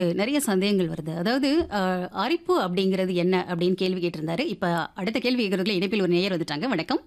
நிறைய சந்தேகங்கள் வருது. அதாவது அ அரிப்பு அப்படிங்கிறது என்ன? அப்படின்னு கேள்வி கேட்டிருந்தாரு. இப்ப அடுத்த கேள்வி கேட்கறதுக்குள்ள இணைப்பில் ஒரு நேயர் வந்துட்டாங்க. வணக்கம்.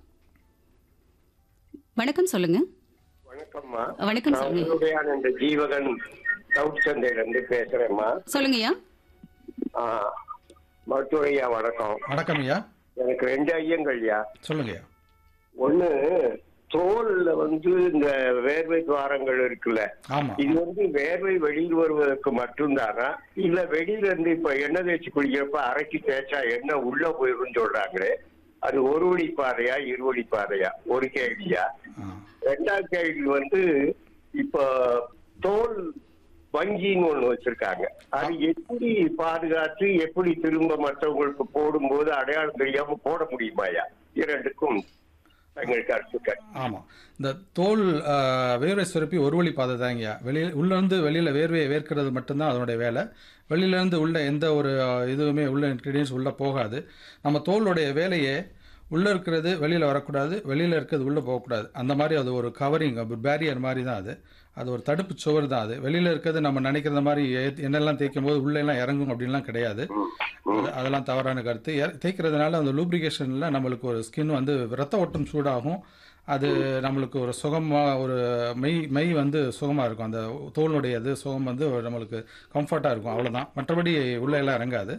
வணக்கம் சொல்லுங்க. வணக்கம்மா வணக்கம் நான் சொல்லுங்க. உங்களுடைய இந்த ஜீவகன் சவுத் சந்தையில இருந்து பேசுறேம்மா சொல்லுங்கய்யா. ஆ, மருத்துவரையா வணக்கம் வணக்கம் ஐயா எனக்கு ரெண்டு ஐயங்கள்யா சொல்லுங்க ஐயா ஒண்ணு தோல்ல வந்து இந்த வேர்வை துவாரங்கள் இருக்குல்ல ஆமா இது வந்து வேர்வை வெளியில் வருவதற்கு மட்டும்தானா இல்ல வெளியில இருந்து இப்ப எண்ணெய் தேய்ச்சி குளிக்கிறப்ப அரைக்கி தேய்ச்சா எண்ணெய் உள்ள போயிருன்னு சொல்றாங்களே அது ஒரு வழி பாதையா இருவழி பாதையா ஒரு கேள்வியா ஆ. ரெண்டாவது கேள்வி வந்து இப்ப தோல் வங்கின்னு ஒண்ணு வச்சிருக்காங்க அது எப்படி பாதுகாத்து எப்படி திரும்ப மற்றவங்களுக்கு போடும்போது அடையாளம் தெரியாம போட முடியுமாயா இரண்டுக்கும் தங்கள் கருத்துக்கள் ஆமா இந்த தோல் ஆ, வேர்வை சுரப்பி ஒரு வழி பாதை தாங்கய்யா வெளியில் உள்ளேருந்து வெளியில் வேர்வையை வேர்க்கிறது மட்டும்தான் அதனுடைய வேலை வெளியிலேருந்து உள்ள எந்த ஒரு ஆ, இதுவுமே உள்ள இன்க்ரீடியன்ஸ் உள்ளே போகாது நம்ம தோலுடைய வேலையே உள்ளே இருக்கிறது வெளியில் வரக்கூடாது வெளியில் இருக்கிறது உள்ளே போகக்கூடாது அந்த மாதிரி அது ஒரு கவரிங் பேரியர் மாதிரி தான் அது அது ஒரு தடுப்பு சுவர் தான் அது வெளியில் இருக்கிறது நம்ம நினைக்கிறத மாதிரி ஏ- எண்ணெய்லாம் தேய்க்கும் போது உள்ளே எல்லாம் இறங்கும் அப்படின்லாம் கிடையாது அது- அதெல்லாம் தவறான கருத்து எ- தேய்க்கிறதுனால அந்த லூப்ரிகேஷனில் நம்மளுக்கு ஒரு ஸ்கின் வந்து ரத்த ஓட்டம் சூடாகும் அது நம்மளுக்கு ஒரு சுகமாக ஒரு மெய் மெய் வந்து சுகமாக இருக்கும் அந்த தோலுடைய இது சுகம் வந்து நம்மளுக்கு கம்ஃபர்ட்டாக இருக்கும் அவ்வளோதான் மற்றபடி உள்ள எல்லாம் இறங்காது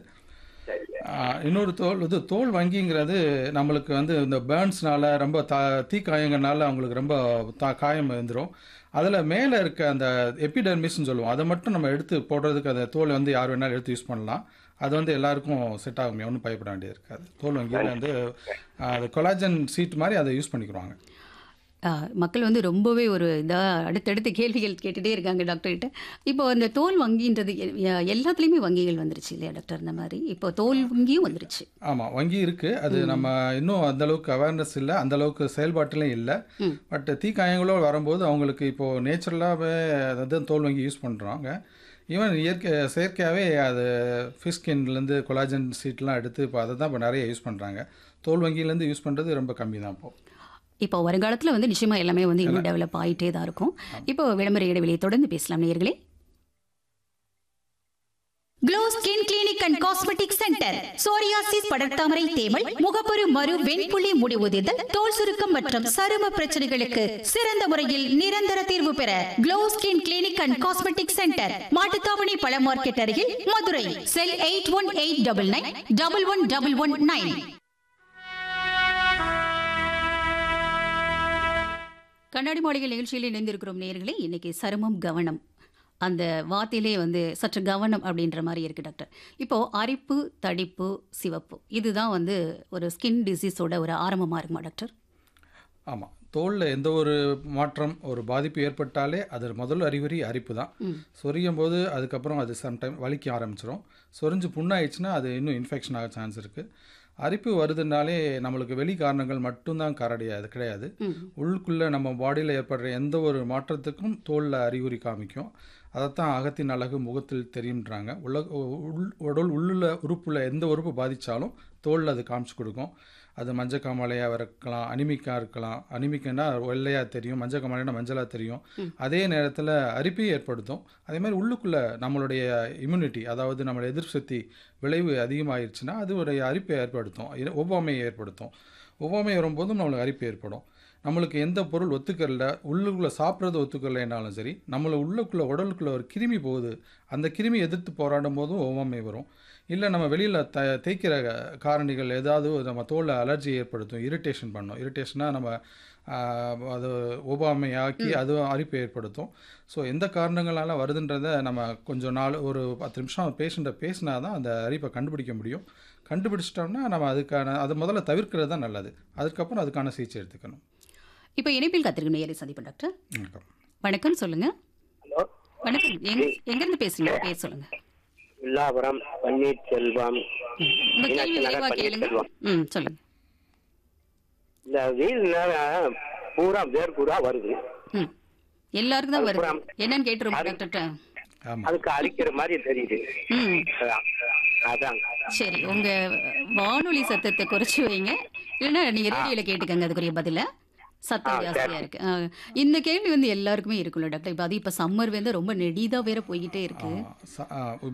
ஆஹ் இன்னொரு தோல் இது தோல் வங்கிங்கிறது நம்மளுக்கு வந்து இந்த பேர்ன்ஸ்னால ரொம்ப தா தீக்காயங்கள்னால அவங்களுக்கு ரொம்ப தா காயம் வந்துடும் அதில் மேலே இருக்க அந்த எபிடர்மிஸ்ன்னு சொல்லுவோம் அதை மட்டும் நம்ம எடுத்து போடுறதுக்கு அந்த தோல் வந்து யார் வேணாலும் எடுத்து யூஸ் பண்ணலாம் அது வந்து எல்லாருக்கும் செட் ஆகும் ஒன்றும் பயப்பட வேண்டியது இருக்காது தோல் வங்கியில் வந்து ஆஹ் அது கொலாஜன் சீட் மாதிரி அதை யூஸ் பண்ணிக்கிறாங்க அ மக்கள் வந்து ரொம்பவே ஒரு இதா அடுத்தடுத்த கேள்விகள் கேட்டுட்டே இருக்காங்க டாக்டர்கிட்ட. இப்போ அந்த தோல் வங்கின்றது எ எ எல்லாத்துலயுமே வங்கிகள் வந்துருச்சு இல்லையா டாக்டர் இந்த மாதிரி. இப்போ தோல் வங்கியும் வந்துருச்சு. ஆமாம் வங்கி இருக்குது அது நம்ம இன்னும் அந்த அளவுக்கு அவேர்னஸ் இல்லை அந்த அளவுக்கு செயல்பாட்டிலும் இல்லை ம். பட் தீக்காயங்களோ வரும்போது அவங்களுக்கு இப்போது நேச்சுரலாகவே அதாவது தோல் வங்கி யூஸ் பண்ணுறாங்க ஈவன் இயற்கை செயற்கையாகவே அது ஃபிஸ்கின்லேருந்து கொலாஜன் சீட்லாம் எடுத்து இப்போ அதை தான் இப்போ நிறைய யூஸ் பண்ணுறாங்க தோல் வங்கியிலேருந்து யூஸ் பண்ணுறது ரொம்ப கம்மி தான் இப்போது இப்போ வருங்காலத்துல வந்து நிச்சயமா எல்லாமே வந்து இன்னும் டெவலப் ஆயிட்டே தான் இருக்கும். இப்போ விளம்பர இடைவெளியை தொடர்ந்து பேசலாம் நேயர்களே. Glow skin clinic and cosmetic centre psoriasis படர்தாமரை தேமல் முகப்பரு மறு வெண்புள்ளி முடிவுதிதல் தோல் சுருக்கம் மற்றும் சரும பிரச்சனைகளுக்கு சிறந்த முறையில் நிரந்தர தீர்வு பெற glow skin clinic and cosmetic centre Mattuthavani பழ மார்க்கெட் அருகில் Madurai cell eight one eight double nine double one double one nine கண்ணாடி மாளிகை நிகழ்ச்சியில் இணைந்திருக்கிறோம் நேயர்களே இன்னைக்கு சருமம் கவனம் அந்த வார்த்தையிலே வந்து சற்று கவனம் அப்படின்ற மாதிரி இருக்கு டாக்டர் இப்போ அரிப்பு தடிப்பு சிவப்பு இதுதான் வந்து ஒரு ஸ்கின் டிசீஸோட ஒரு ஆரம்பமாக இருக்குமா டாக்டர் ஆமாம் தோலில் எந்த ஒரு மாற்றம் ஒரு பாதிப்பு ஏற்பட்டாலே அது முதல் அறிகுறி அரிப்பு தான் ம். சொரியும் போது அதுக்கப்புறம் அது சம்டைம் வலிக்க ஆரம்பிச்சிடும் சொரிஞ்சு புண்ணாயிடுச்சுன்னா அது இன்னும் இன்ஃபெக்ஷன் ஆக சான்ஸ் இருக்குது அரிப்பு வருதுனாலே நம்மளுக்கு வெளி காரணங்கள் மட்டும்தான் காரடியா அது கிடையாது ம் உள்ளுக்குள்ளே நம்ம பாடியில் ஏற்படுற எந்த ஒரு மாற்றத்துக்கும் தோலில் அறிகுறி காமிக்கும் அதைத்தான் அகத்தின் அழகு முகத்தில் தெரியும்ன்றாங்க உள்ள உள் உடல் உள்ளுள்ள உறுப்புல எந்த உறுப்பு பாதித்தாலும் தோலில் அது காமிச்சு கொடுக்கும் அது மஞ்சள் காமாலையாக இருக்கலாம் அனிமிக்காக இருக்கலாம் அனிமிக்கன்னா வெள்ளையாக தெரியும் மஞ்சள் காமாலைனா மஞ்சளாக தெரியும் அதே நேரத்தில் அரிப்பையும் ஏற்படுத்தும் அதே மாதிரி உள்ளுக்குள்ளே நம்மளுடைய இம்யூனிட்டி அதாவது நம்மளுடைய எதிர்ப்பு சக்தி விளைவு அதிகமாகிடுச்சுன்னா அது ஒரு அரிப்பை ஏற்படுத்தும் இது ஒவ்வாமையை ஏற்படுத்தும் ஒவ்வாமை வரும்போதும் நம்மளுக்கு அரிப்பு ஏற்படும் நம்மளுக்கு எந்த பொருள் ஒத்துக்கல உள்ளுக்குள்ளே சாப்பிட்றது ஒத்துக்கலைன்னாலும் சரி நம்மளை உள்ளுக்குள்ளே உடலுக்குள்ளே ஒரு கிருமி போகுது அந்த கிருமி எதிர்த்து போராடும் போதும் ஒவ்வாமை வரும் இல்லை நம்ம வெளியில் த தேய்க்கிற காரணிகள் ஏதாவது நம்ம தோலில் அலர்ஜி ஏற்படுத்தும் இரிட்டேஷன் பண்ணும் இரிட்டேஷனாக நம்ம ஆஹ், அது ஒவ்வாமையாக்கி அதுவும் அரிப்பு ஏற்படுத்தும் ஸோ எந்த காரணங்களால வருதுன்றதை நம்ம கொஞ்சம் நாள் ஒரு பத்து நிமிஷம் பேஷண்ட்டை பேசினா தான் அந்த அரிப்பை கண்டுபிடிக்க முடியும் கண்டுபிடிச்சிட்டோம்னா நம்ம அதுக்கான அது முதல்ல தவிர்க்கிறது தான் நல்லது அதுக்கப்புறம் அதுக்கான சிகிச்சை எடுத்துக்கணும் இப்போ இணைப்பில் காத்திருக்கும் நேயரை சந்திப்போம் டாக்டர் வணக்கம் வணக்கம் சொல்லுங்க ஹலோ வணக்கம் எங் எங்கேருந்து பேசுறீங்க பேர் சொல்லுங்க வில்லாபுரம் பன்னீர்செல்வம் ம். உங்க கேள்வி மீனாட்சி நகர் விரைவா கேளுங்க பன்னீர்செல்வம். ம் சொல்லுங்க இந்த வெயில்னால பூரா வேர்பூரா வருது ம் எல்லாருக்கும் தான் வருது அப்புறம் என்னன்னு கேட்டுருவோம் டாக்டர்கிட்ட ஆமாம் அதுக்கு அரிக்கிற மாதிரி தெரியுது ம் அதான். அதான் சரி உங்க வானொலி சத்தத்தை குறைச்சு வைங்க இல்லைன்னா நீங்க ரேடியோல கேட்டுக்கங்க அதுக்குரிய பதில சத்தம் ஆ, ஜாஸ்தியா சரி. இருக்கு ஆ, இந்த கேள்வி வந்து எல்லாருக்குமே இருக்குல்ல டாக்டர் இப்போ அது இப்போ சம்மர் வந்து ரொம்ப நெடிதா வேற போய்கிட்டே இருக்கு ஆ, ச- ஆ,